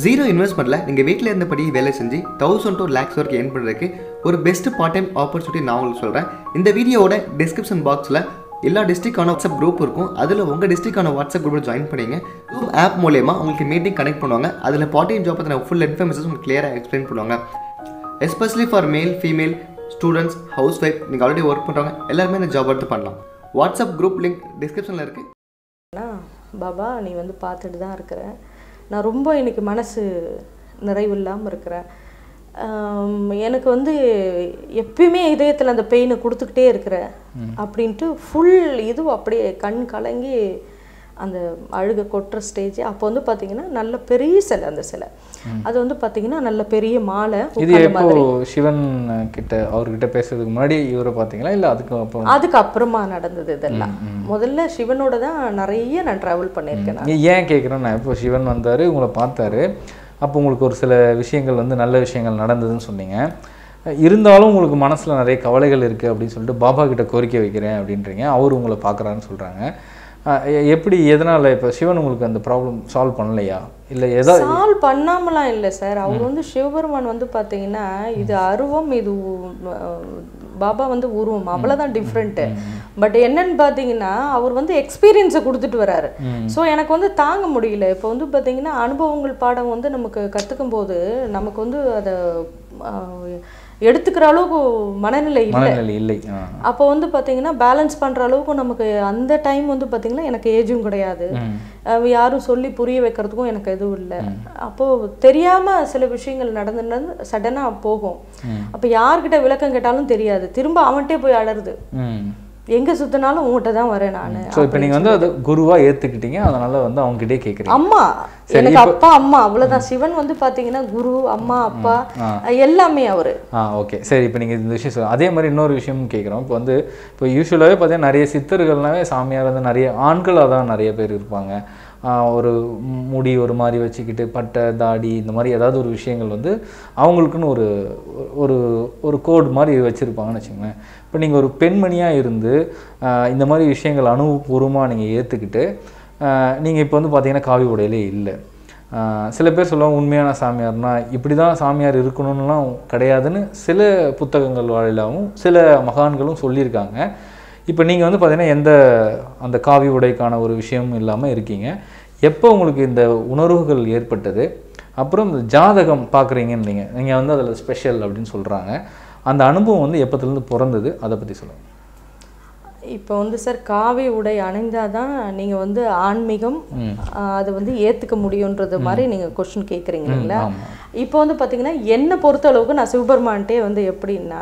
Zero இன்வெஸ்ட்மெண்ட்டில் நீங்கள் வீட்டில் இருந்தபடி வேலை செஞ்சு தௌசண்ட் டூ லேக்ஸ் வரைக்கும் ஏர்ன் பண்ணுறதுக்கு ஒரு பெஸ்ட் பார்ட் டைம் ஆப்பர்ச்சுனிட்டி நான் உங்களுக்கு சொல்கிறேன் இந்த வீடியோவோட டிஸ்கிரிப்ஷன் பாக்ஸில் எல்லா டிஸ்ட்ரிக்டான வாட்ஸ்அப் குரூப் இருக்கும் அதில் உங்கள் டிஸ்ட்ரிக்டான வாட்ஸ்அப் குரூப்பில் ஜாயின் பண்ணிங்க ஜூம் ஆப் மூலயமா உங்களுக்கு மீட்டிங் கனெக்ட் பண்ணுவாங்க அதில் பார்ட் டைம் ஜாப் பற்றின ஃபுல் இன்ஃபர்மேஷன் உங்களுக்கு கிளியராக எக்ஸ்பிளைன் பண்ணுவாங்க especially for male female students housewife நீங்கள் ஆல்ரெடி ஒர்க் பண்ணுறவங்க எல்லாருமே இந்த ஜாப் எடுத்து பண்ணலாம் வாட்ஸ்அப் குரூப் லிங்க் டிஸ்கிரிப்ஷனில் இருக்குது அண்ணா, பாபா நீ வந்து பார்த்துட்டு தான் இருக்கிற நான் ரொம்ப இன்னைக்கு மனசு நிறைவு இல்லாமல் இருக்கிறேன் ஆம், எனக்கு வந்து எப்பயுமே இதயத்தில் அந்த பெயினை கொடுத்துக்கிட்டே இருக்கிற அப்படின்ட்டு ஃபுல் இது அப்படியே கண் கலங்கி அந்த அழுக கொட்டுற ஸ்டேஜ் அப்போ வந்து பார்த்தீங்கன்னா நல்ல பெரிய சிலை அந்த சிலை அது வந்து பார்த்தீங்கன்னா நல்ல பெரிய மாலை இது உட்கார்ந்த எப்போ மாதிரி சிவன் கிட்ட அவர்கிட்ட பேசுறதுக்கு முன்னாடி இவரை பார்த்தீங்களா இல்லை அதுக்கு அப்புறம் அதுக்கு அப்புறமா நடந்தது இதெல்லாம் முதல்ல சிவனோட தான் நிறைய நான் ட்ராவல் பண்ணியிருக்கேன் நான். நீ ஏன் கேட்குறேன்னா இப்போ சிவன் வந்தார் உங்களை பார்த்தாரு அப்போ உங்களுக்கு ஒரு சில விஷயங்கள் வந்து நல்ல விஷயங்கள் நடந்ததுன்னு சொன்னீங்க இருந்தாலும் உங்களுக்கு மனசில் நிறைய கவலைகள் இருக்குது அப்படின்னு சொல்லிட்டு பாபா கிட்ட கோரிக்கை வைக்கிறேன் அப்படின்றீங்க அவர் உங்களை பார்க்குறான்னு சொல்கிறாங்க எப்படி எதனால் இப்போ சிவன் உங்களுக்கு அந்த ப்ராப்ளம் சால்வ் பண்ணலையா இல்லை எதா சால்வ் பண்ணாமலாம் இல்லை சார் அவர் வந்து சிவபெருமான் வந்து பார்த்தீங்கன்னா இது அருவம் இது உ- அஹ் பாபா வந்து உருவம் அவ்வளோதான் டிஃப்ரெண்ட்டு பட் என்னன்னு பார்த்தீங்கன்னா அவர் வந்து எக்ஸ்பீரியன்ஸை கொடுத்துட்டு வராரு ஸோ எனக்கு வந்து தாங்க முடியல இப்போ வந்து பார்த்தீங்கன்னா அனுபவங்கள் பாடம் வந்து நமக்கு கற்றுக்கும் போது நமக்கு வந்து அதை அஹ், எடுத்துக்கிற அளவுக்கு மனநிலை இல்லை மனநிலை இல்லை ஆ அப்போ வந்து பார்த்தீங்கன்னா பேலன்ஸ் பண்ணுற அளவுக்கு நமக்கு அந்த டைம் வந்து பார்த்தீங்கன்னா எனக்கு ஏஜும் கிடையாது அஹ் யாரும் சொல்லி புரிய வைக்கிறதுக்கும் எனக்கு எதுவும் இல்லை அப்போது தெரியாமல் சில விஷயங்கள் நடந்து நடந்து சடனாக போகும் அப்போ யார்கிட்ட விளக்கம் கேட்டாலும் தெரியாது திரும்ப அவன்கிட்டே போய் அலறுது ம் எங்கே சுற்றினாலும் உங்கள்கிட்ட தான் வரேன் நான் ஸோ இப்போ நீங்கள் வந்து அது குருவாக ஏற்றுக்கிட்டீங்க அதனால வந்து அவங்ககிட்டே கேட்குறீங்க அம்மா எனக்கு அப்பா அம்மா அவ்வளவுதான் சிவன் வந்து பாத்தீங்கன்னா குரு அம்மா அப்பா எல்லாமே அவரு ஆ ஓகே சரி இப்போ நீங்கள் இந்த விஷயம் சொல்ல அதே மாதிரி இன்னொரு விஷயமும் கேட்குறோம் இப்போ வந்து இப்போ யூஸ்வலாகவே பார்த்தீங்கன்னா நிறைய சித்தர்கள்னாவே சாமியார் வந்து நிறைய ஆண்களாக தான் நிறைய பேர் இருப்பாங்க ஆ, ஒரு முடி ஒரு மாதிரி வச்சுக்கிட்டு பட்டை தாடி இந்த மாதிரி ஏதாவது ஒரு விஷயங்கள் வந்து அவங்களுக்குன்னு ஒரு ஒரு ஒரு கோட் மாதிரி வச்சுருப்பாங்கன்னு வச்சுக்கோங்களேன் இப்போ நீங்கள் ஒரு பெண்மணியாக இருந்து ஆ, இந்த மாதிரி விஷயங்கள் அனுபவபூர்வமாக நீங்கள் ஏற்றுக்கிட்டு நீங்கள் இப்போ வந்து பார்த்தீங்கன்னா காவி உடையிலே இல்லை ஆஹ் சில பேர் சொல்லுவாங்க உண்மையான சாமியார்னா இப்படி தான் சாமியார் இருக்கணும்லாம் கிடையாதுன்னு சில புத்தகங்கள் வாயிலாகவும் சில மகான்களும் சொல்லியிருக்காங்க இப்போ நீங்கள் வந்து பார்த்தீங்கன்னா எந்த அந்த காவி உடைக்கான ஒரு விஷயமும் இல்லாமல் இருக்கீங்க எப்போ உங்களுக்கு இந்த உணர்வுகள் ஏற்பட்டது அப்புறம் இந்த ஜாதகம் பார்க்குறீங்கன்னு நீங்கள் நீங்கள் வந்து அதில் ஸ்பெஷல் அப்படின்னு சொல்கிறாங்க அந்த அனுபவம் வந்து எப்போத்துலேருந்து பிறந்தது அதை பற்றி சொல்லுங்கள் இப்போ வந்து சார் காவி உடை அணிந்தாதான் நீங்க வந்து ஆன்மீகம் ஆஹ் அதை வந்து ஏத்துக்க முடியுன்றது மாதிரி நீங்க கொஸ்டின் கேட்குறீங்க இல்லைங்களா இப்போ வந்து பாத்தீங்கன்னா என்னை பொறுத்த அளவுக்கு நான் சிவபெருமான்ட்டே வந்து எப்படின்னா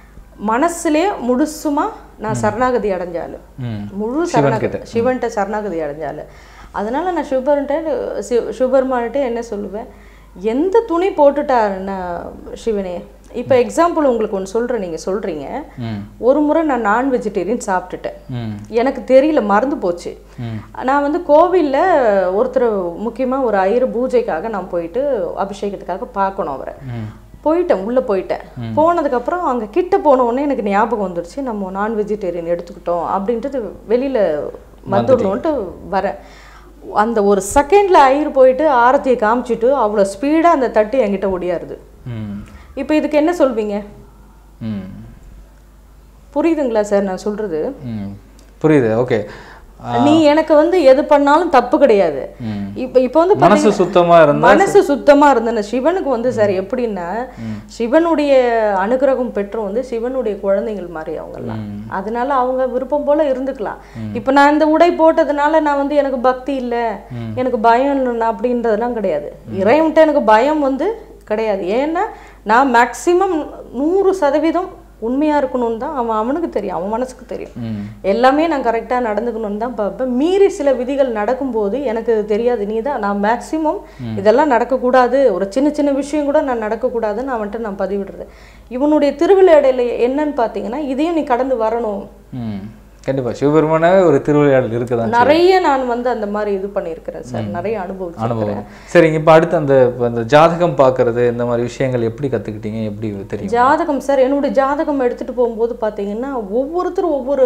மனசுலயே முழுசுமா நான் சரணாகதி அடைஞ்சாலு ம் முழு சரணாகதி சிவன்கிட்ட சரணாகதி அடைஞ்சாலு அதனால நான் சிவபெருன்ட்ட சிவ சிவபெருமான்கிட்ட என்ன சொல்லுவேன் எந்த துணி போட்டுட்டாருன்னா சிவனே இப்போ எக்ஸாம்பிள் உங்களுக்கு ஒன்று சொல்கிறேன் நீங்கள் சொல்கிறீங்க ம் ஒரு முறை நான் நான் வெஜிடேரியன் சாப்பிட்டுட்டேன் ம் எனக்கு தெரியல மறந்து போச்சு நான் வந்து கோவிலில் ஒருத்தர் முக்கியமாக ஒரு ஐயர் பூஜைக்காக நான் போயிட்டு அபிஷேகத்துக்காக பார்க்கணும் அவரை போயிட்டேன் உள்ளே போயிட்டேன் போனதுக்கப்புறம் அங்கே கிட்ட போன உடனே எனக்கு ஞாபகம் வந்துடுச்சு நம்ம நான் வெஜிடேரியன் எடுத்துக்கிட்டோம் அப்படின்ட்டு வெளியில் வந்துடணுன்ட்டு வரேன் அந்த ஒரு செகண்டில் ஐயர் போயிட்டு ஆரத்தியை காமிச்சிட்டு அவ்வளோ ஸ்பீடாக அந்த தட்டு என்கிட்ட ஒடியாருது ம் இப்போ இதுக்கு என்ன சொல்வீங்க ம் புரியுதுங்களா சார் நான் சொல்கிறது ம் புரியுது ஓகே நீ எனக்கு வந்து எது பண்ணாலும் தப்பு கிடையாது ம். இப்போ இப்போ வந்து மனசு பாத்தீங்கன்னா- சுத்தமா இருந்தா மனசு சுத்தமா இருந்தன சிவனுக்கு வந்து சார் எப்படின்னா சிவனுடைய அனுகிரகம் பெற்றும் வந்து சிவனுடைய குழந்தைகள் மாதிரி அவங்கெல்லாம் அதனால அவங்க விருப்பம் போல இருந்துக்கலாம் இப்போ நான் இந்த உடை போட்டதுனால நான் வந்து எனக்கு பக்தி இல்லை எனக்கு பயம் இல்லை அப்படின்றதெல்லாம் கிடையாது இறைவன்ட்ட எனக்கு பயம் வந்து கிடையாது ஏன்னா நான் மேக்சிமம் நூறு சதவீதம் உண்மையா இருக்கணும்னு தான் அவன் அவனுக்கு தெரியும் அவன் மனசுக்கு தெரியும் ம் எல்லாமே நான் கரெக்டாக நடந்துக்கணும்னு தான் பார்ப்பேன் மீறி சில விதிகள் நடக்கும்போது எனக்கு தெரியாது நீ தான் நான் மேக்ஸிமம் இதெல்லாம் நடக்கக்கூடாது ஒரு சின்ன சின்ன விஷயம் கூட நான் நடக்கக்கூடாதுன்னு அவன்கிட்ட நான் பதிவிடுறது இவனுடைய திருவிளையாடல என்னன்னு பார்த்தீங்கன்னா இதையும் நீ கடந்து வரணும் ம் கண்டிப்பா சிவபெருமானாவே ஒரு திருவிளையாடல் இருக்குதான் நிறைய நான் வந்து அந்த மாதிரி இது பண்ணியிருக்கிறேன் சார் நிறைய அனுபவிச்சிருக்கிறேன் அனுபவம் சரிங்க இப்போ அடுத்து அந்த இப்போ அந்த ஜாதகம் பார்க்கறது இந்த மாதிரி விஷயங்கள் எப்படி கத்துக்கிட்டீங்க எப்படி தெரியும் ஜாதகம் சார் என்னுடைய ஜாதகம் எடுத்துட்டு போகும்போது பார்த்தீங்கன்னா ஒவ்வொருத்தரும் ஒவ்வொரு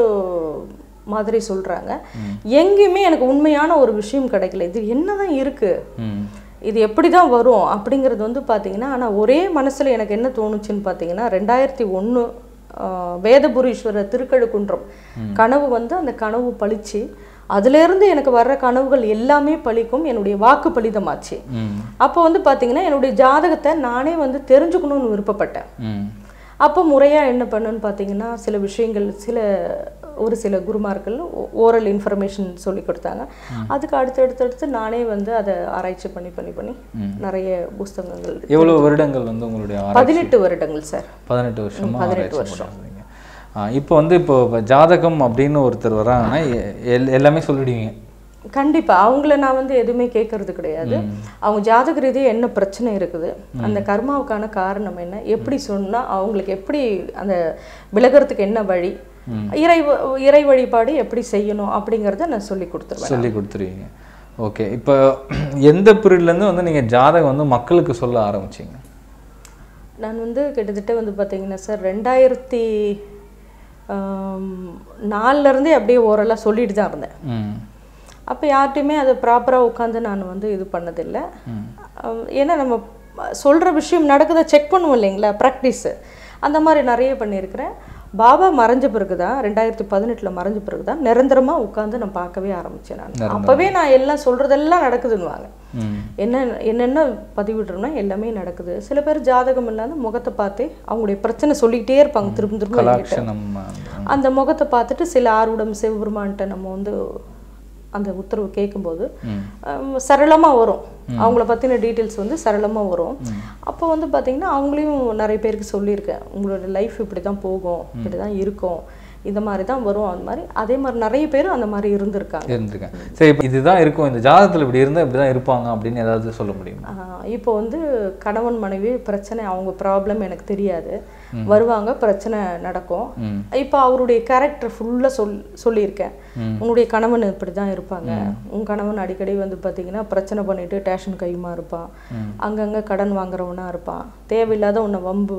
மாதிரி சொல்றாங்க எங்கேயுமே எனக்கு உண்மையான ஒரு விஷயம் கிடைக்கல இது என்னதான் இருக்கு ம் இது எப்படி தான் வரும் அப்படிங்கிறது வந்து பார்த்தீங்கன்னா ஆனால் ஒரே மனசில் எனக்கு என்ன தோணுச்சுன்னு பார்த்தீங்கன்னா ரெண்டாயிரத்தி ஒன்று வேதபுரீஸ்வரர் திருக்கழுக்குன்றம் கனவு வந்து அந்த கனவு பளிச்சு அதுலேருந்து எனக்கு வர்ற கனவுகள் எல்லாமே பலிக்கும் என்னுடைய வாக்கு பலிதமாச்சு ம் அப்போ வந்து பார்த்தீங்கன்னா என்னுடைய ஜாதகத்தை நானே வந்து தெரிஞ்சுக்கணும்னு விருப்பப்பட்டேன் ம் அப்போ முறையாக என்ன பண்ணுன்னு பார்த்தீங்கன்னா சில விஷயங்கள் சில ஒரு சில குருமார்கள் ஓரல் இன்ஃபர்மேஷன் சொல்லி கொடுத்தாங்க அதுக்கு அடுத்து அடுத்து அடுத்து நானே வந்து அதை ஆராய்ச்சி பண்ணி பண்ணி பண்ணி நிறைய புஸ்தகங்கள் எவ்வளோ வருடங்கள் வந்து உங்களுடைய ஆராய்ச்சி பதினெட்டு வருடங்கள் சார் பதினெட்டு வருஷமா ஆராய்ச்சி பண்ணுறீங்க இப்போ வந்து இப்போ ஜாதகம் அப்படின்னு ஒருத்தர் வராங்கன்னா எ- எல்- எல்லாமே சொல்லிடுவீங்க கண்டிப்பா அவங்கள நான் வந்து எதுவுமே கேட்கறது கிடையாது அவங்க ஜாதக ரீதியாக என்ன பிரச்சனை இருக்குது அந்த கர்மாவுக்கான காரணம் என்ன எப்படி சொன்னா அவங்களுக்கு எப்படி அந்த விலகிறதுக்கு என்ன வழி இறை வ- இறை வழிபாடு எப்படி செய்யணும் அப்படிங்கிறத நான் சொல்லி கொடுத்துருவேன் சொல்லி கொடுத்துருவீங்க ஓகே இப்போ எந்த பீரியட்லேருந்து வந்து நீங்கள் ஜாதகம் வந்து மக்களுக்கு சொல்ல ஆரம்பிச்சீங்க நான் வந்து கிட்டத்தட்ட வந்து பார்த்தீங்கன்னா சார் ரெண்டாயிரத்தி நாலுல இருந்தே அப்படியே ஓரலாக சொல்லிட்டு தான் இருந்தேன் ம் அப்போ யார்கிட்டையுமே அதை ப்ராப்பராக உட்காந்து நான் வந்து இது பண்ணதில்லை அஹ் ஏன்னா நம்ம சொல்கிற விஷயம் நடக்குதா செக் பண்ணுவோம் இல்லைங்களா ப்ராக்டிஸு அந்த மாதிரி நிறைய பண்ணியிருக்கிறேன் பாபா மறைஞ்ச பிறகு தான் ரெண்டாயிரத்தி பதினெட்டில் மறைஞ்ச பிறகு தான் நிரந்தரமாக உட்காந்து நான் பார்க்கவே ஆரம்பித்தேன் நான் அப்போவே நான் எல்லாம் சொல்கிறதெல்லாம் நடக்குதுன்னுவாங்க ம் என்ன என்னென்ன பதிவிடுறோம்னா எல்லாமே நடக்குது சில பேர் ஜாதகம் இல்லாத முகத்தை பார்த்தே அவங்களுடைய பிரச்சனை சொல்லிக்கிட்டே இருப்பாங்க திரும்ப திரும்ப என்கிட்ட. கலாட்சணம் அந்த முகத்தை பார்த்துட்டு சில ஆர்வடம் சிவபெருமான்கிட்ட நம்ம வந்து அந்த உத்தரவு கேட்கும்போது ம் சரளமாக வரும் அவங்கள பற்றின டீட்டெயில்ஸ் வந்து சரளமாக வரும் அப்போ வந்து பார்த்தீங்கன்னா அவங்களையும் நிறைய பேருக்கு சொல்லியிருக்கேன் உங்களோட லைஃப் இப்படி தான் போகும் இப்படி தான் இருக்கும் இந்த மாதிரி தான் வரும் அந்த மாதிரி அதே மாதிரி நிறைய பேரும் அந்த மாதிரி இருந்திருக்காங்க இருந்திருக்கேன் சரி இப்போ இதுதான் இருக்கும் இந்த ஜாதகத்தில் இப்படி இருந்தால் இப்படி தான் இருப்பாங்க அப்படின்னு ஏதாவது சொல்ல முடியுமா ஆஹ் இப்போ வந்து கணவன் மனைவி பிரச்சனை அவங்க ப்ராப்ளம் எனக்கு தெரியாது வருவாங்க பிரச்சனை நடக்கும் ம் இப்போ அவருடைய கேரக்டர் ஃபுல்லாக சொல் சொல்லியிருக்கேன் உன்னுடைய கணவன் இப்படி தான் இருப்பாங்க உன் கணவன் அடிக்கடி வந்து பார்த்தீங்கன்னா பிரச்சனை பண்ணிட்டு டேஷன் கையுமா இருப்பான் அங்கங்கே கடன் வாங்குறவனா இருப்பான் தேவையில்லாத உன்னை வம்பு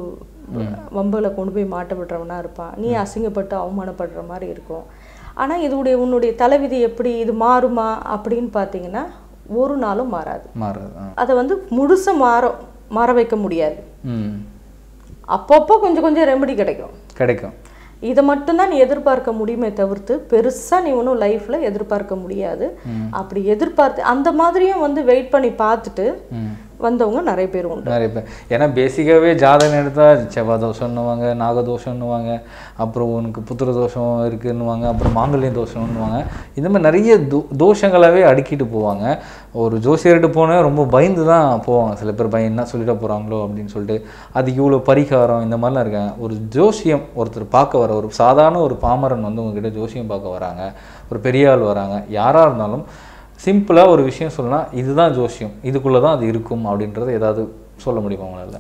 வம்புல கொண்டு போய் மாட்ட விடுறவனா இருப்பான் நீ அசிங்கப்பட்டு அவமானப்படுற மாதிரி இருக்கும் ஆனால் இதுடைய உன்னுடைய தலைவிதி எப்படி இது மாறுமா அப்படின்னு பார்த்தீங்கன்னா ஒரு நாளும் மாறாது மாறுது ஆ. அதை வந்து முழுசா மாற மாற வைக்க முடியாது ம் அப்பப்போ கொஞ்சம் கொஞ்சம் ரெமெடி கிடைக்கும் கிடைக்கும் இதை மட்டும்தான் நீ எதிர்பார்க்க முடியுமே தவிர்த்து பெருசா நீ ஒன்றும் லைஃப்ல எதிர்பார்க்க முடியாது அப்படி எதிர்பார்த்து அந்த மாதிரியும் வந்து வெயிட் பண்ணி பார்த்துட்டு ம் வந்தவங்க நிறைய பேர் உண்டு நிறைய பேர் ஏன்னா பேசிக்காகவே ஜாதகம் எடுத்தால் செவ்வாய் தோஷம்னுவாங்க நாகதோஷம்னுவாங்க அப்புறம் உனக்கு புத்திர தோஷம் இருக்குன்னுவாங்க அப்புறம் மாங்கல்ய தோஷம்னுவாங்க இந்த மாதிரி நிறைய தோ தோஷங்களாகவே அடுக்கிட்டு போவாங்க ஒரு ஜோசியர்கிட்ட போனால் ரொம்ப பயந்து தான் போவாங்க சில பேர் பயம் என்ன சொல்லிட போகிறாங்களோ அப்படின்னு சொல்லிட்டு அது இவ்வளோ பரிகாரம் இந்த மாதிரிலாம் இருக்காங்க ஒரு ஜோசியம் ஒருத்தர் பார்க்க வர ஒரு சாதாரண ஒரு பாமரன் வந்து உங்ககிட்ட ஜோசியம் பார்க்க வராங்க ஒரு பெரிய ஆள் வராங்க யாராக இருந்தாலும் சிம்பிளாக ஒரு விஷயம் சொல்லலாம் இதுதான் ஜோசியம் இதுக்குள்ளே தான் அது இருக்கும் அப்படின்றத ஏதாவது சொல்ல முடியுமா உங்களால்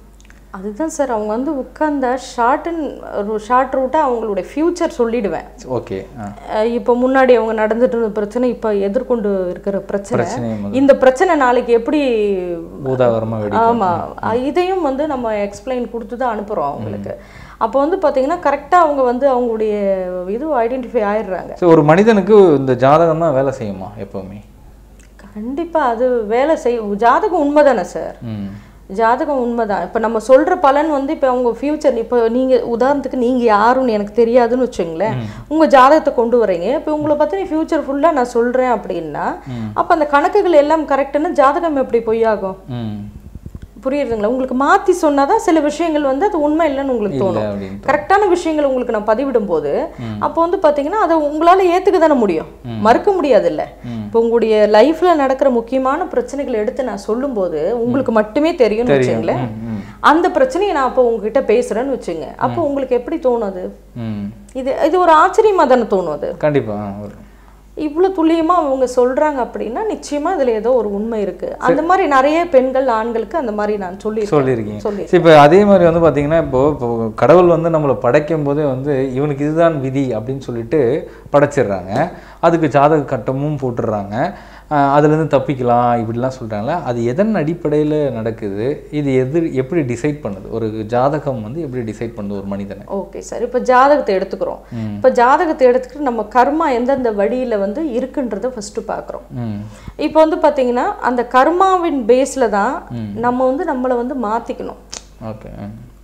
அதுதான் சார் அவங்க வந்து உட்கார்ந்தா ஷார்ட் அண்ட் ஷார்ட் ரூட்டாக அவங்களுடைய ஃப்யூச்சர் சொல்லிடுவேன் ஓகே ஆ அஹ் இப்போ முன்னாடி அவங்க நடந்துட்டு இருந்த பிரச்சனை இப்போ எதிர்கொண்டு இருக்கிற பிரச்சனை பிரச்சனையை முதல்ல இந்த பிரச்சனை நாளைக்கு எப்படி பூதாகரமாக வெடி ஆமா அஹ் இதையும் வந்து நம்ம எக்ஸ்பிளைன் கொடுத்து தான் அனுப்புறோம் அவங்களுக்கு அப்போ வந்து பாத்தீங்கன்னா கரெக்டா அவங்க வந்து அவங்களுடைய இது ஐடென்டிஃபை ஆயிடுறாங்க ஸோ ஒரு மனிதனுக்கு இந்த ஜாதகம் தான் வேலை செய்யுமா எப்போவுமே கண்டிப்பா அது வேலை செய் ஜாதகம் உண்மைதானே சார் ம் ஜாதகம் உண்மைதான் இப்போ நம்ம சொல்ற பலன் வந்து இப்போ அவங்க ஃபியூச்சர் இப்போ நீங்க உதாரணத்துக்கு நீங்க யாருன்னு எனக்கு தெரியாதுன்னு வச்சுங்களேன் உங்க ஜாதகத்தை கொண்டு வரீங்க இப்போ உங்களை பத்தி ஃபியூச்சர் ஃபுல்லா நான் சொல்றேன் அப்படின்னா அப்ப அந்த கணக்குகள் எல்லாம் கரெக்டுன்னா ஜாதகம் எப்படி பொய்யாகும் ம் புரியுதுங்களா உங்களுக்கு மாத்தி சொன்னாதான் சில விஷயங்கள் வந்து அது உண்மை இல்லைன்னு உங்களுக்கு இல்லை தோணும் அப்படின்ட்டு கரெக்டான விஷயங்கள் உங்களுக்கு நான் பதிவிடும் போது அப்போ வந்து பாத்தீங்கன்னா அதை உங்களால ஏத்துக்க தானே முடியும் மறுக்க முடியாது இல்ல இப்போ உங்களுடைய லைஃப்ல நடக்கிற முக்கியமான பிரச்சனைகளை எடுத்து நான் சொல்லும்போது உங்களுக்கு மட்டுமே தெரியும்னு வச்சுங்களேன் ம் ம் அந்த பிரச்சனையை நான் அப்போ உங்ககிட்ட பேசுறேன்னு வச்சுங்க அப்போ உங்களுக்கு எப்படி தோணும் அது ம் இது இது ஒரு ஆச்சரியமா தானே தோணும் அது கண்டிப்பாக ஒரு இவ்வளோ துல்லியமா அவங்க சொல்றாங்க அப்படின்னா நிச்சயமா இதுல ஏதோ ஒரு உண்மை இருக்கு அந்த மாதிரி நிறைய பெண்கள் ஆண்களுக்கு அந்த மாதிரி நான் சொல்லி சொல்லியிருக்கீங்க சொல்லி சரி இப்போ அதே மாதிரி வந்து பார்த்தீங்கன்னா இப்போ இப்போ கடவுள் வந்து நம்மளை படைக்கும் போதே வந்து இவனுக்கு இதுதான் விதி அப்படின்னு சொல்லிட்டு படைச்சிடுறாங்க அதுக்கு ஜாதக கட்டமும் போட்டுடுறாங்க ஆஹ் அதுலேருந்து தப்பிக்கலாம் இப்படிலாம் சொல்கிறாங்களே அது எதன் அடிப்படையில் நடக்குது இது எது எப்படி டிசைட் பண்ணுது ஒரு ஜாதகம் வந்து எப்படி டிசைட் பண்ணுது ஒரு மனிதனை ஓகே சார் இப்போ ஜாதகத்தை எடுத்துக்கிறோம் இப்போ ஜாதகத்தை எடுத்துக்கிட்டு நம்ம கர்மா எந்தெந்த வழியில வந்து இருக்குன்றதை ஃபர்ஸ்ட் பார்க்குறோம் ம் இப்போ வந்து பார்த்தீங்கன்னா அந்த கர்மாவின் பேஸில் தான் நம்ம வந்து நம்மளை வந்து மாற்றிக்கணும் ஓகே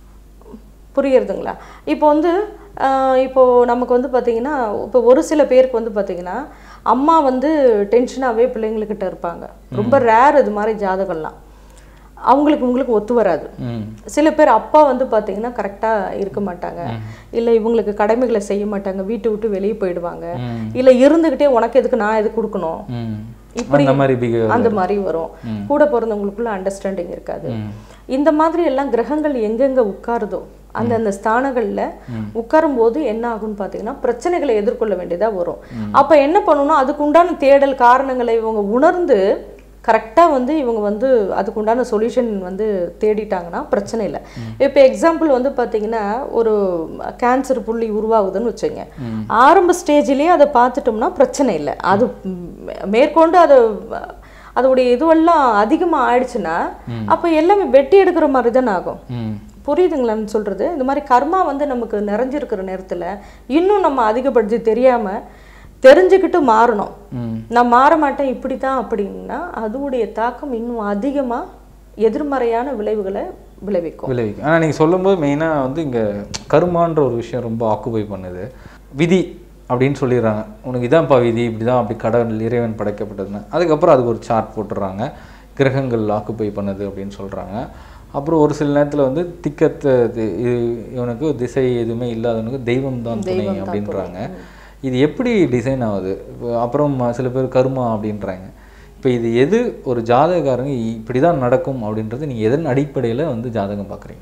புரியுறதுங்களா இப்போ வந்து ஆஹ் இப்போ நமக்கு வந்து பார்த்தீங்கன்னா இப்போ ஒரு சில பேருக்கு வந்து பார்த்தீங்கன்னா அம்மா வந்து டென்ஷனாகவே பிள்ளைங்கக்கிட்ட இருப்பாங்க ரொம்ப ரேர் இது மாதிரி ஜாதகம்லாம் அவங்களுக்கு உங்களுக்கு ஒத்து வராது ம் சில பேர் அப்பா வந்து பார்த்தீங்கன்னா கரெக்டாக இருக்க மாட்டாங்க இல்லை இவங்களுக்கு கடமைகளை செய்ய மாட்டாங்க வீட்டை விட்டு வெளியே போயிடுவாங்க இல்லை இருந்துக்கிட்டே உனக்கு எதுக்கு நான் எது கொடுக்கணும் ம் இப்படி அந்த மாதிரி பிஹேவ் அந்த மாதிரி வரும் கூட பிறந்தவங்களுக்குள்ள அண்டர்ஸ்டாண்டிங் இருக்காது இந்த மாதிரி எல்லாம் கிரகங்கள் எங்கெங்க உட்காருதோ அந்தந்த ஸ்தானங்கள்ல உட்காரும் போது என்ன ஆகும்னு பார்த்தீங்கன்னா பிரச்சனைகளை எதிர்கொள்ள வேண்டியதா வரும் அப்ப என்ன பண்ணணும் அதுக்கு உண்டான தேடல் காரணங்களை இவங்க உணர்ந்து கரெக்டாக வந்து இவங்க வந்து அதுக்கு உண்டான சொல்யூஷன் வந்து தேடிட்டாங்கன்னா பிரச்சனை இல்லை இப்போ எக்ஸாம்பிள் வந்து பார்த்தீங்கன்னா ஒரு கேன்சர் புள்ளி உருவாகுதுன்னு வச்சுங்க ஆரம்ப ஸ்டேஜ்லேயே அதை பார்த்துட்டோம்னா பிரச்சனை இல்லை அது ம், மேற்கொண்டு அதை அதோடைய இதுவெல்லாம் அதிகமாக ஆயிடுச்சுன்னா அப்போ எல்லாமே வெட்டி எடுக்கிற மாதிரி தானே ஆகும் ம் புரியுதுங்களான்னு சொல்றது இந்த மாதிரி கர்மா வந்து நமக்கு நிறைஞ்சிருக்கிற நேரத்துல இன்னும் நம்ம அதிகப்படுத்தி தெரியாம தெரிஞ்சுக்கிட்டு மாறணும் ம் நான் மாற மாட்டேன் இப்படி தான் அப்படின்னா அதோடைய தாக்கம் இன்னும் அதிகமா எதிர்மறையான விளைவுகளை விளைவிக்கும் விளைவிக்கும் ஆனால் நீங்கள் சொல்லும்போது மெயினாக வந்து இங்கே கருமான்ற ஒரு விஷயம் ரொம்ப ஆக்குபை பண்ணுது விதி அப்படின்னு சொல்லிடுறாங்க உனக்கு இதான்ப்பா விதி இப்படி தான் அப்படி கடவுள் இறைவன் படைக்கப்பட்டதுன்னு அதுக்கப்புறம் அதுக்கு ஒரு சார்ட் போட்டுடுறாங்க கிரகங்கள் ஆக்குபை பண்ணுது அப்படின்னு சொல்கிறாங்க அப்புறம் ஒரு சில நேரத்தில் வந்து திக்கத்தை தி- இது- இவனுக்கு திசை எதுவுமே இல்லாதவனுக்கு தெய்வம் தான் துணை அப்படின்றாங்க இது எப்படி டிசைன் ஆகுது இப்போ அப்புறம் சில பேர் கருமா அப்படின்றாங்க இப்போ இது எது ஒரு ஜாதகக்காரங்க இப்படி தான் நடக்கும் அப்படின்றது நீங்கள் எதன் அடிப்படையில் வந்து ஜாதகம் பார்க்குறீங்க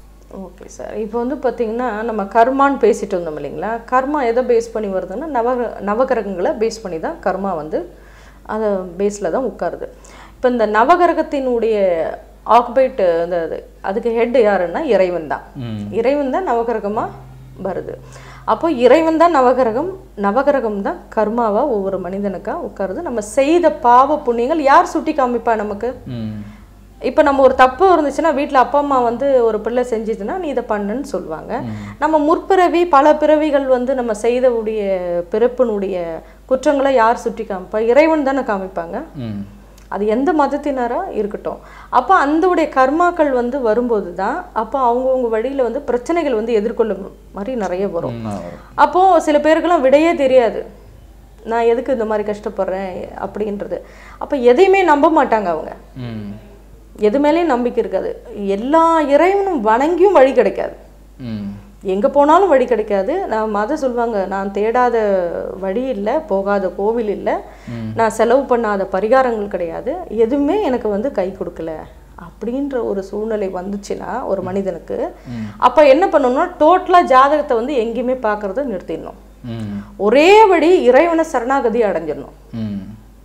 ஓகே சார் இப்போ வந்து பார்த்தீங்கன்னா நம்ம கர்மான்னு பேசிட்டு இருந்தோம் இல்லைங்களா கர்மா எதை பேஸ் பண்ணி வருதுன்னா நவ நவகிரகங்களை பேஸ் பண்ணி தான் கர்மா வந்து அதை பேஸில் தான் உட்காருது இப்போ இந்த நவகிரகத்தினுடைய ஆக்குபைட் அந்த அது- அதுக்கு ஹெட் யாருன்னா இறைவன் தான் ம் இறைவன் தான் நவகிரகமாக வருது அப்போ இறைவன் தான் நவகிரகம் நவகிரகம் தான் கர்மாவா ஒவ்வொரு மனிதனுக்கா உட்காருது நம்ம செய்த பாவ புண்ணியங்கள் யார் சுட்டி காமிப்பா நமக்கு ம் இப்போ நம்ம ஒரு தப்பு இருந்துச்சுன்னா வீட்டில் அப்பா அம்மா வந்து ஒரு பிள்ளை செஞ்சுச்சுன்னா நீ இதை பண்ணுன்னு சொல்லுவாங்க நம்ம முற்பிறவி பல பிறவிகள் வந்து நம்ம செய்தவுடைய பிறப்பினுடைய குற்றங்களை யார் சுட்டி காமிப்பா இறைவன் தானே காமிப்பாங்க ம் அது எந்த மதத்தினராக இருக்கட்டும் அப்போ அந்தவுடைய கர்மாக்கள் வந்து வரும்போது தான் அப்போ அவங்கவுங்க வழியில் வந்து பிரச்சனைகள் வந்து எதிர்கொள்ள மாதிரி நிறைய வரும் ம், நான் வரேன். அப்போது சில பேருக்கெல்லாம் விடையே தெரியாது நான் எதுக்கு இந்த மாதிரி கஷ்டப்படுறேன் அப்படின்றது அப்போ எதையுமே நம்ப மாட்டாங்க அவங்க ம் எது மேலேயும் நம்பிக்கை இருக்காது எல்லா இறைவனும் வணங்கியும் வழி கிடைக்காது ம் எங்கே போனாலும் வழி கிடைக்காது நான் மத சொல்லுவாங்க நான் தேடாத வழி இல்லை போகாத கோவில் இல்லை நான் செலவு பண்ணாத பரிகாரங்கள் கிடையாது எதுவுமே எனக்கு வந்து கை கொடுக்கல அப்படின்ற ஒரு சூழ்நிலை வந்துச்சுன்னா ஒரு மனிதனுக்கு அப்போ என்ன பண்ணணும்னா டோட்டலாக ஜாதகத்தை வந்து எங்கேயுமே பார்க்கறத நிறுத்திடணும் ம் ஒரே வழி இறைவனை சரணாகதி அடைஞ்சிடணும் ம்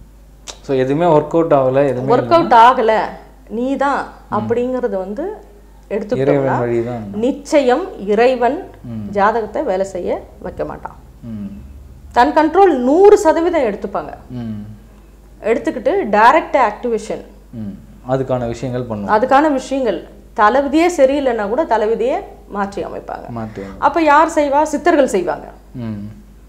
ஸோ எதுவுமே ஒர்க் அவுட் ஆகலை எதுவுமே ஒர்க் அவுட் ஆகலை நீ தான் அப்படிங்கிறத வந்து எடுத்துக்கிட்டோம்னா இறைவன் வழி தான் நிச்சயம் இறைவன் ஜாதகத்தை வேலை செய்ய வைக்க மாட்டான் ம் தன் கண்ட்ரோல் நூறு சதவீதம் எடுத்துப்பாங்க ம் எடுத்துக்கிட்டு டைரக்ட் ஆக்டிவேஷன் ம் அதுக்கான விஷயங்கள் பண்ணுவோம் அதுக்கான விஷயங்கள் தலைவிதியே சரியில்லைன்னா கூட தலைவிதியை மாற்றி அமைப்பாங்க மாற்றி அப்போ யார் செய்வா சித்தர்கள் செய்வாங்க ம்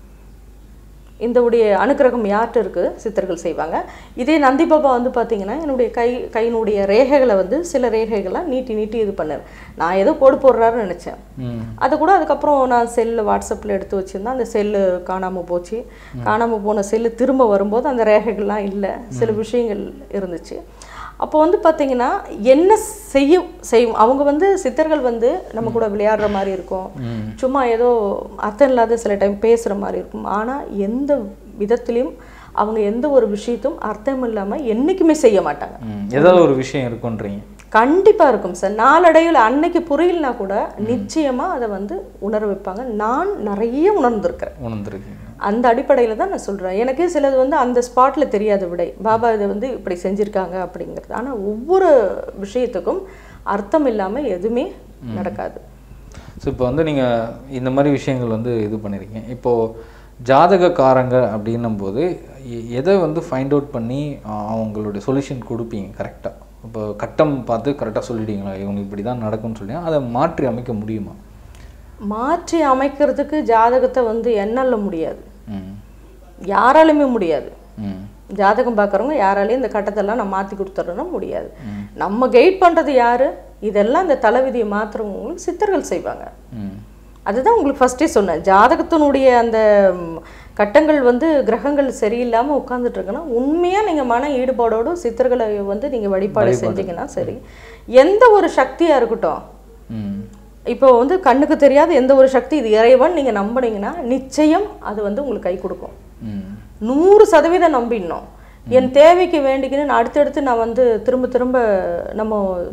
இந்த உடைய அனுக்கிரகம் யார்கிட்ட இருக்கு சித்தர்கள் செய்வாங்க இதே நந்தி பாபா வந்து பார்த்தீங்கன்னா என்னுடைய கை கையினுடைய ரேகைகளை வந்து சில ரேகைகள்லாம் நீட்டி நீட்டி இது பண்ணார் நான் ஏதோ கோடு போடுறாருன்னு நினச்சேன் ம் அது கூட அதுக்கப்புறம் நான் செல்லு வாட்ஸ்அப்பில் எடுத்து வச்சுருந்தேன் அந்த செல்லு காணாமல் போச்சு காணாமல் போன செல்லு திரும்ப வரும்போது அந்த ரேகைகள்லாம் இல்லை சில விஷயங்கள் இருந்துச்சு அப்போ வந்து பார்த்தீங்கன்னா என்ன செய்யும் செய்யும் அவங்க வந்து சித்தர்கள் வந்து நம்ம கூட விளையாடுற மாதிரி இருக்கும் சும்மா ஏதோ அர்த்தம் இல்லாத சில டைம் பேசுகிற மாதிரி இருக்கும் ஆனால் எந்த விதத்துலேயும் அவங்க எந்த ஒரு விஷயத்தும் அர்த்தம் இல்லாமல் என்றைக்குமே செய்ய மாட்டாங்க ம் ஏதாவது ஒரு விஷயம் இருக்குன்றீங்க கண்டிப்பாக இருக்கும் சார் நாளடைவில் அன்னைக்கு புரியலனா கூட நிச்சயமாக அதை வந்து உணர வைப்பாங்க நான் நிறைய உணர்ந்திருக்கிறேன் உணர்ந்துருக்கீங்க அந்த அடிப்படையில் தான் நான் சொல்கிறேன் எனக்கு சிலது வந்து அந்த ஸ்பாட்டில் தெரியாத விடை பாபா இதை வந்து இப்படி செஞ்சுருக்காங்க அப்படிங்கிறது ஆனால் ஒவ்வொரு விஷயத்துக்கும் அர்த்தம் இல்லாமல் எதுவுமே நடக்காது ஸோ இப்போ வந்து நீங்கள் இந்த மாதிரி விஷயங்கள் வந்து இது பண்ணியிருக்கீங்க இப்போது ஜாதகக்காரங்க அப்படின்னும் போது எ- எதை வந்து ஃபைண்ட் அவுட் பண்ணி ஆ, அவங்களுடைய சொல்யூஷன் கொடுப்பீங்க கரெக்டாக இப்போ கட்டம் பார்த்து கரெக்டாக சொல்லிட்டீங்களா இவங்க இப்படி தான் நடக்கும்னு சொல்லி அதை மாற்றி அமைக்க முடியுமா மாற்றி அமைக்கிறதுக்கு ஜாதகத்தை வந்து எண்ணல்ல முடியாது ம் யாராலுமே முடியாது ம் ஜாதகம் பார்க்குறவங்க யாராலையும் இந்த கட்டத்தெல்லாம் நான் மாற்றி கொடுத்துட்றேன்னா முடியாது நம்ம கைட் பண்ணுறது யாரு இதெல்லாம் இந்த தலைவிதியை மாற்றுறவங்களுக்கு சித்தர்கள் செய்வாங்க ம் அதுதான் உங்களுக்கு ஃபர்ஸ்டே சொன்னேன் ஜாதகத்தினுடைய அந்த ம், கட்டங்கள் வந்து கிரகங்கள் சரியில்லாமல் உட்காந்துட்டு இருக்குன்னா உண்மையாக நீங்கள் மன ஈடுபாடோடு சித்தர்களை வந்து நீங்கள் வழிபாடு செஞ்சீங்கன்னா சரி எந்த ஒரு சக்தியாக இருக்கட்டும் ம் இப்போ வந்து கண்ணுக்கு தெரியாத எந்த ஒரு சக்தி இது இறைவன் நீங்கள் நம்புனீங்கன்னா நிச்சயம் அது வந்து உங்களுக்கு கை கொடுக்கும் ம் நூறு சதவீதம் நம்பிடணும் என் தேவைக்கு வேண்டிக்கின்னு நான் அடுத்தடுத்து நான் வந்து திரும்ப திரும்ப நம்ம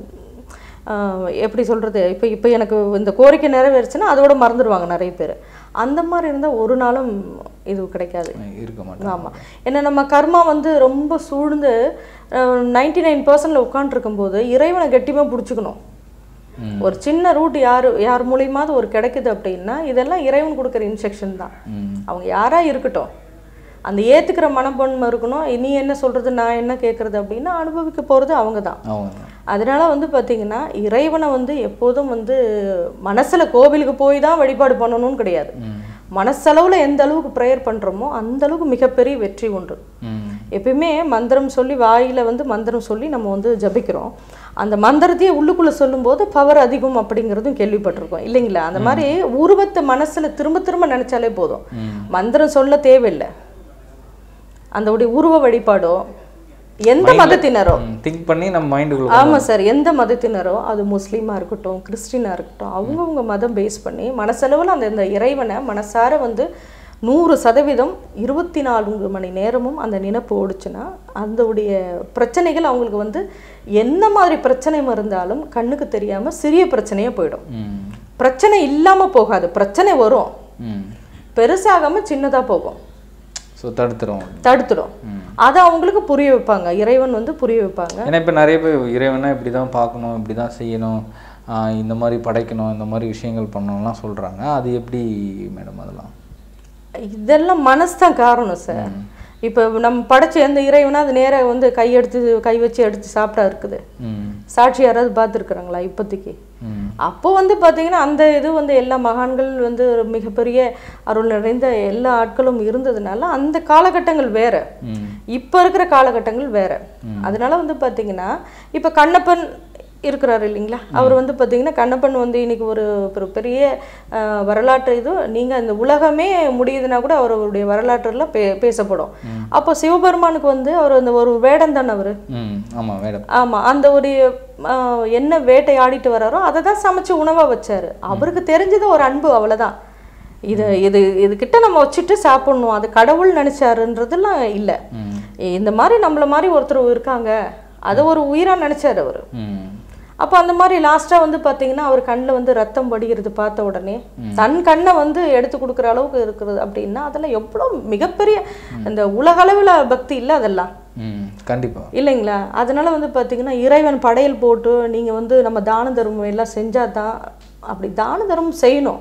ஆஹ், எப்படி சொல்கிறது இப்போ இப்போ எனக்கு இந்த கோரிக்கை நிறைவேறுச்சுன்னா அதோட மறந்துடுவாங்க நிறைய பேர் அந்த மாதிரி இருந்தால் ஒரு நாளும் இது கிடைக்காது இருக்க மாட்டேன் ஆமாம் ஏன்னா நம்ம கர்மா வந்து ரொம்ப சூழ்ந்து நைன்டி நைன் பர்சன்டில் உட்காண்ட்ருக்கும்போது இறைவனை கெட்டியமாக பிடிச்சிக்கணும் ம். ஒரு சின்ன ரூட் யார் யார் மூலியமாவது ஒரு கிடைக்குது அப்படின்னா இதெல்லாம் இறைவன் கொடுக்குற இன்ஸ்ட்ரக்ஷன் தான் ம் அவங்க யாரா இருக்கட்டும் அந்த ஏத்துக்கிற மனப்பான்மை இருக்கணும் நீ என்ன சொல்றது நான் என்ன கேட்கறது அப்படின்னா அனுபவிக்க போறது அவங்க தான் அவங்க அதனால வந்து பாத்தீங்கன்னா இறைவனை வந்து எப்போதும் வந்து மனசுல கோவிலுக்கு போய் தான் வழிபாடு பண்ணணும்னு கிடையாது ம் மனசளவுல எந்த அளவுக்கு ப்ரேயர் பண்றோமோ அந்த அளவுக்கு மிகப்பெரிய வெற்றி உண்டு ம் எப்பயுமே மந்திரம் சொல்லி வாயில வந்து மந்திரம் சொல்லி நம்ம வந்து ஜபிக்கிறோம் அந்த மந்திரத்தையே உள்ளுக்குள்ள சொல்லும்போது பவர் அதிகம் அப்படிங்கிறதும் கேள்விப்பட்டிருக்கோம் இல்லைங்களா அந்த மாதிரி உருவத்தை மனசுல திரும்ப திரும்ப நினைச்சாலே போதும் ம். மந்திரம் சொல்ல தேவையில்லை அந்த உடைய உருவ வழிபாடோ எந்த மதத்தினரோ திங்க் பண்ணி நம்ம மைண்டுக்குள்ள ஆமா சார் எந்த மதத்தினரோ அது முஸ்லீமா இருக்கட்டும் கிறிஸ்டினா இருக்கட்டும் அவங்கவுங்க மதம் பேஸ் பண்ணி மனசளவில் அந்த இந்த இறைவனை மனசார வந்து நூறு சதவீதம் இருபத்தி நான்கு மணி நேரமும் அந்த நினைப்பு ஓடுச்சுன்னா அந்த உடைய பிரச்சனைகள் அவங்களுக்கு வந்து என்ன மாதிரி பிரச்சனை இருந்தாலும் கண்ணுக்கு தெரியாம சிறிய பிரச்சனையே போயிடும் ம் பிரச்சனை இல்லாம போகாது பிரச்சனை வரும் ம் பெருசாகாம சின்னதா போகும் ஸோ தடுத்துரும் தடுத்துடும் அதை அவங்களுக்கு புரிய வைப்பாங்க இறைவன் வந்து புரிய வைப்பாங்க ஏன்னா இப்போ நிறைய பேர் இறைவனா இப்படி தான் பார்க்கணும் இப்படி தான் செய்யணும் ஆஹ் இந்த மாதிரி படைக்கணும் இந்த மாதிரி விஷயங்கள் பண்ணணும்லாம் சொல்கிறாங்க அது எப்படி மேடம் அதெல்லாம் இதெல்லாம் மனசு தான் காரணம் சார் இப்போ நம்ம படைச்ச எந்த இறைவனா அது நேராக வந்து கை எடுத்து கை வச்சு எடுத்து சாப்பிட்டா இருக்குது ம் சாட்சி யாராவது பார்த்துருக்குறாங்களா இப்போதைக்கு ம் அப்போ வந்து பார்த்தீங்கன்னா அந்த இது வந்து எல்லா மகான்கள் வந்து ஒரு மிகப்பெரிய அருள் நிறைந்த எல்லா ஆட்களும் இருந்ததுனால அந்த காலகட்டங்கள் வேற ம் இப்போ இருக்கிற காலகட்டங்கள் வேற அதனால வந்து பார்த்தீங்கன்னா இப்போ கண்ணப்பன் இருக்கிறாரு இல்லைங்களா அவர் வந்து பார்த்தீங்கன்னா கண்ணப்பன் வந்து இன்னைக்கு ஒரு ஒரு பெரிய அஹ், வரலாற்று இது நீங்கள் இந்த உலகமே முடியுதுன்னா கூட அவருடைய வரலாற்றுல பே பேசப்படும் அப்போ சிவபெருமானுக்கு வந்து அவர் அந்த ஒரு வேடம் தானே அவர் ம் ஆமாம் மேடம் ஆமாம் அந்த ஒரு ஆஹ், என்ன வேட்டை ஆடிட்டு வராரோ அதை தான் சமைச்சு உணவாக வச்சாரு அவருக்கு தெரிஞ்சது ஒரு அன்பு அவ்வளவுதான் இது இது இதுகிட்ட நம்ம வச்சுட்டு சாப்பிடணும் அது கடவுள் நினைச்சாருன்றதெல்லாம் இல்லை ம் இந்த மாதிரி நம்மள மாதிரி ஒருத்தர் இருக்காங்க அதை ஒரு உயிரா நினைச்சாரு அவர் ம் அப்போ அந்த மாதிரி லாஸ்ட்டாக வந்து பார்த்தீங்கன்னா அவர் கண்ணில் வந்து ரத்தம் வடிகிறது பார்த்த உடனே தன் கண்ணை வந்து எடுத்து கொடுக்குற அளவுக்கு இருக்கிறது அப்படின்னா அதெல்லாம் எவ்வளோ மிகப்பெரிய இந்த உலகளவில் பக்தி இல்லை அதெல்லாம் ம் கண்டிப்பாக இல்லைங்களா அதனால வந்து பார்த்தீங்கன்னா இறைவன் படையல் போட்டு நீங்கள் வந்து நம்ம தான தர்மம் எல்லாம் செஞ்சால் தான் அப்படி தான தர்மம் செய்யணும்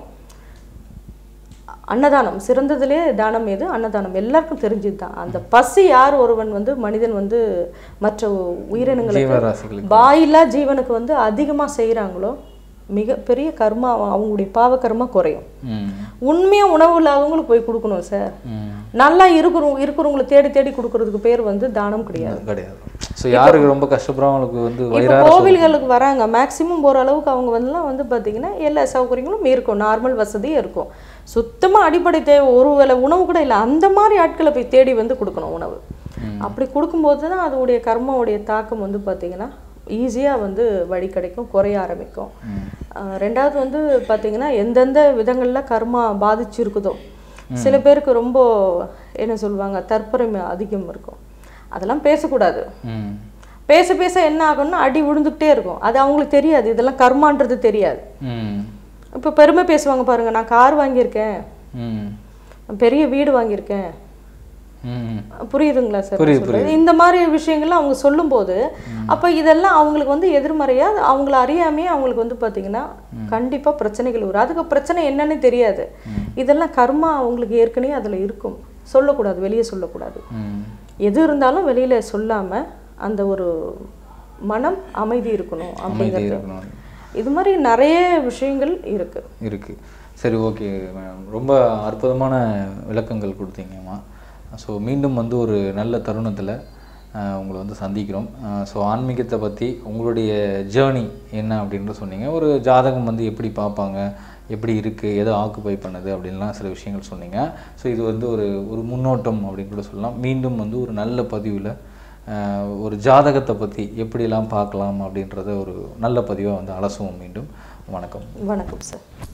அன்னதானம் சிறந்ததுலே தானம் எது அன்னதானம் எல்லாருக்கும் தெரிஞ்சது தான் அந்த பசி யார் ஒருவன் வந்து மனிதன் வந்து மற்ற உயிரினங்களுக்கு ஜீவராசிகளுக்கு வாயில்லா ஜீவனுக்கு வந்து அதிகமாக செய்கிறாங்களோ மிகப்பெரிய கர்மா அவங்களுடைய பாவ கர்மா குறையும் ம் உண்மையாக உணவு இல்லாதவங்களுக்கு போய் கொடுக்கணும் சார் ம் நல்லா இருக்கிறவங்க இருக்கிறவங்களை தேடி தேடி கொடுக்கறதுக்கு பேர் வந்து தானம் கிடையாது கிடையாது ஸோ யாருக்கு ரொம்ப கஷ்டப்படுறவங்களுக்கு வந்து இப்போ வயிறார கோவில்களுக்கு வராங்க மேக்சிமம் போகிற அளவுக்கு அவங்க வந்துலாம் வந்து பார்த்தீங்கன்னா எல்லா சௌகரியங்களும் இருக்கும் நார்மல் வசதியும் இருக்கும் சுத்தமாக அடிப்படை தேவை ஒரு வேளை உணவு கூட இல்லை அந்த மாதிரி ஆட்களை போய் தேடி வந்து கொடுக்கணும் உணவு அப்படி கொடுக்கும்போது தான் அதோடைய கர்மாவுடைய தாக்கம் வந்து பார்த்தீங்கன்னா ஈஸியாக வந்து வழி கிடைக்கும் குறைய ஆரம்பிக்கும் ஆஹ் ரெண்டாவது வந்து பார்த்தீங்கன்னா எந்தெந்த விதங்களில் கர்மா பாதிச்சிருக்குதோ சில பேருக்கு ரொம்ப என்ன சொல்லுவாங்க தற்பெருமை அதிகம் இருக்கும் அதெல்லாம் பேசக்கூடாது ம் பேச பேச என்ன ஆகும்னா அடி விழுந்துக்கிட்டே இருக்கும் அது அவங்களுக்கு தெரியாது இதெல்லாம் கர்மான்றது தெரியாது ம் இப்போ பெருமை பேசுவாங்க பாருங்க நான் கார் வாங்கியிருக்கேன் ம் பெரிய வீடு வாங்கியிருக்கேன் ம் புரியுதுங்களா சார் புரியுது, சொல்றது? இந்த மாதிரி விஷயங்கள்லாம் அவங்க சொல்லும்போது அப்ப இதெல்லாம் அவங்களுக்கு வந்து எதிர்மறையா அவங்கள அறியாமையே அவங்களுக்கு வந்து பாத்தீங்கன்னா கண்டிப்பா பிரச்சனைகள் வரும் அதுக்கு பிரச்சனை என்னன்னு தெரியாது இதெல்லாம் கர்மா அவங்களுக்கு ஏற்கனவே அதுல இருக்கும் சொல்லக்கூடாது வெளியே சொல்லக்கூடாது ம் எது இருந்தாலும் வெளியில சொல்லாம அந்த ஒரு மனம் அமைதி இருக்கணும் அமைதி அப்படிங்கிறது இருக்கணும் இது மாதிரி நிறைய விஷயங்கள் இருக்கு இருக்குது சரி ஓகே மேம் ரொம்ப அற்புதமான விளக்கங்கள் கொடுத்தீங்கம்மா ஸோ மீண்டும் வந்து ஒரு நல்ல தருணத்தில் உங்களை வந்து சந்திக்கிறோம் ஸோ ஆன்மீகத்தை பற்றி உங்களுடைய ஜேர்னி என்ன அப்படின்ட்டு சொன்னீங்க ஒரு ஜாதகம் வந்து எப்படி பார்ப்பாங்க எப்படி இருக்குது எதை ஆக்குப்பை பண்ணுது அப்படின்லாம் சில விஷயங்கள் சொன்னீங்க ஸோ இது வந்து ஒரு ஒரு முன்னோட்டம் அப்படின்னு கூட சொல்லலாம் மீண்டும் வந்து ஒரு நல்ல பதிவில் ஒரு ஜாதகத்தை பற்றி எப்படிலாம் பார்க்கலாம் அப்படின்றத ஒரு நல்ல பதிவாக வந்து அலசுவோம் மீண்டும் வணக்கம் வணக்கம் சார்